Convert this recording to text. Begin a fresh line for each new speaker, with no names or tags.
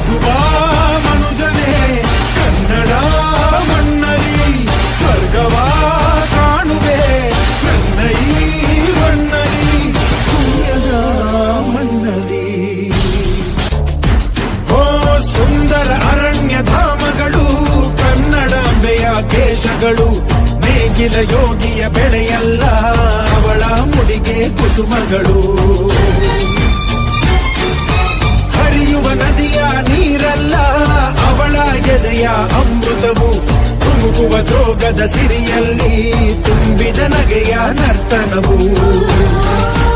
ಜನಿಸುವ ಮನುಜನೇ ಕನ್ನಡ ಮಣ್ಣಲಿ ಸ್ವರ್ಗವ ಕಾಣುವೆ ನನ್ನ ಈ ಮಣ್ಣಲಿ ಪುಣ್ಯದ ಮಣ್ಣಲಿ ಓ ಸುಂದರ ಅರಣ್ಯ ಧಾಮಗಳು ಕನ್ನಡಾಂಬೆಯ ಕೇಶಗಳು ನೇಗಿಲ ಯೋಗಿಯ ಬೆಳೆಯಲ್ಲ ಅವಳ ಮುಡಿಗೆ ಕುಸುಮಗಳು ಹರಿಯುವ ನದಿಯ ನೀರಲ್ಲ ಅವಳ ಎದೆಯ ಅಮೃತವು ತುಮುಕುವ ಜೋಗದ ಸಿರಿಯಲ್ಲಿ ತುಂಬಿದ ನಗೆಯ ನರ್ತನವು